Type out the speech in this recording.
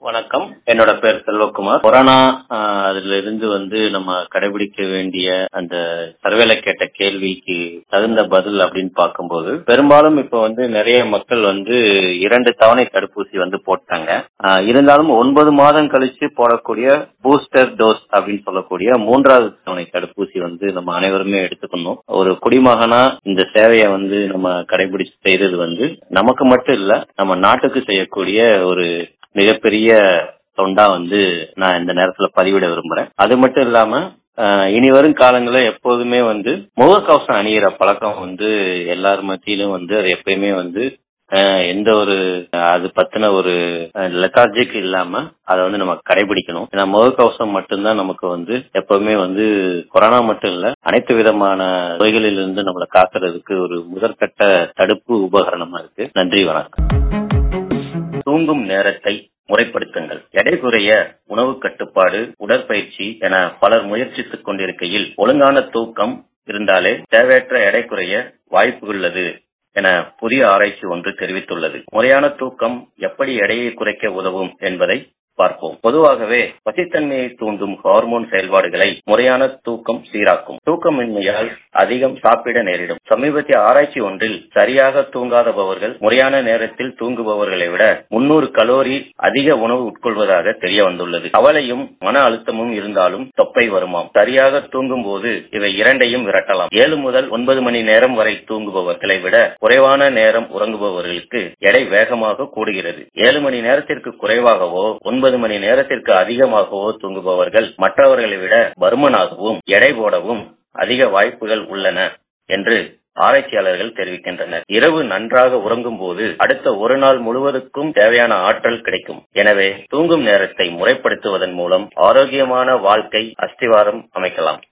வணக்கம் என்னோட பேர் செல்வகுமார் கொரோனா ஆஹ், அதுல இருந்து வந்து நம்ம கடைபிடிக்க வேண்டிய அந்த சர்வேல கேட்ட கேள்விக்கு தகுந்த பதில் அப்படின்னு பார்க்கும்போது பெரும்பாலும் இப்ப வந்து நிறைய மக்கள் வந்து இரண்டு தவணை தடுப்பூசி வந்து போட்டாங்க ஆஹ், இருந்தாலும் ஒன்பது மாதம் கழிச்சு போடக்கூடிய பூஸ்டர் டோஸ் அப்படின்னு சொல்லக்கூடிய மூன்றாவது தவணை தடுப்பூசி வந்து நம்ம அனைவருமே எடுத்துக்கணும் ஒரு குடிமகனா இந்த சேவையை வந்து நம்ம கடைபிடிச்சு செய்யறது வந்து நமக்கு மட்டும் இல்ல நம்ம நாட்டுக்கு செய்யக்கூடிய ஒரு மிகப்பெரிய தொண்டா வந்து நான் இந்த நேரத்துல பதிவிட விரும்புறேன் அது மட்டும் இல்லாம ஆஹ், இனி வரும் காலங்களில் எப்போதுமே வந்து முகக்கவசம் அணியிற பழக்கம் வந்து எல்லார் மத்தியிலும் வந்து அது எப்பயுமே வந்து ஆஹ், எந்த ஒரு ஆஹ், அது பத்தின ஒரு லெத்தார்ஜிக் இல்லாம அதை வந்து நம்ம கடைபிடிக்கணும் ஏன்னா முகக்கவசம் மட்டும்தான் நமக்கு வந்து எப்பவுமே வந்து கொரோனா மட்டும் இல்ல அனைத்து விதமான நோய்களிலிருந்து நம்மளை காக்கிறதுக்கு ஒரு முதற்கட்ட தடுப்பு உபகரணமா இருக்கு நன்றி வணக்கம் தூங்கும் நேரத்தை முறைப்படுத்துங்கள் எடை குறைய உணவு கட்டுப்பாடு உடற்பயிற்சி என பலர் முயற்சித்துக் கொண்டிருக்கையில் ஒழுங்கான தூக்கம் இருந்தாலே தேவையற்ற எடை குறைய வாய்ப்பு உள்ளது என புதிய ஆராய்ச்சி ஒன்று தெரிவித்துள்ளது முறையான தூக்கம் எப்படி எடையை குறைக்க உதவும் என்பதை பார்ப்போம் பொதுவாகவே பசித்தன்மையை தூண்டும் ஹார்மோன் செயல்பாடுகளை முறையான தூக்கம் சீராக்கும் தூக்கமின்மையால் அதிகம் சாப்பிட நேரிடும் சமீபத்திய ஆராய்ச்சி ஒன்றில் சரியாக தூங்காதபவர்கள் முறையான நேரத்தில் தூங்குபவர்களை விட முன்னூறு கலோரி அதிக உணவு உட்கொள்வதாக தெரிய வந்துள்ளது கவலையும் மன அழுத்தமும் இருந்தாலும் தொப்பை வருமாம் சரியாக தூங்கும் போது இவை இரண்டையும் விரட்டலாம் ஏழு முதல் ஒன்பது மணி நேரம் வரை தூங்குபவர்களை விட குறைவான நேரம் உறங்குபவர்களுக்கு எடை வேகமாக கூடுகிறது ஏழு மணி நேரத்திற்கு குறைவாகவோ ஒன்பது மணி நேரத்திற்கு அதிகமாகவோ தூங்குபவர்கள் மற்றவர்களை விட பருமனாகவும் எடை போடவும் அதிக வாய்ப்புகள் உள்ளன என்று ஆராய்ச்சியாளர்கள் தெரிவிக்கின்றனர் இரவு நன்றாக உறங்கும் போது அடுத்த ஒரு நாள் முழுவதுக்கும் தேவையான ஆற்றல் கிடைக்கும் எனவே தூங்கும் நேரத்தை முறைப்படுத்துவதன் மூலம் ஆரோக்கியமான வாழ்க்கை அஸ்திவாரம் அமைக்கலாம்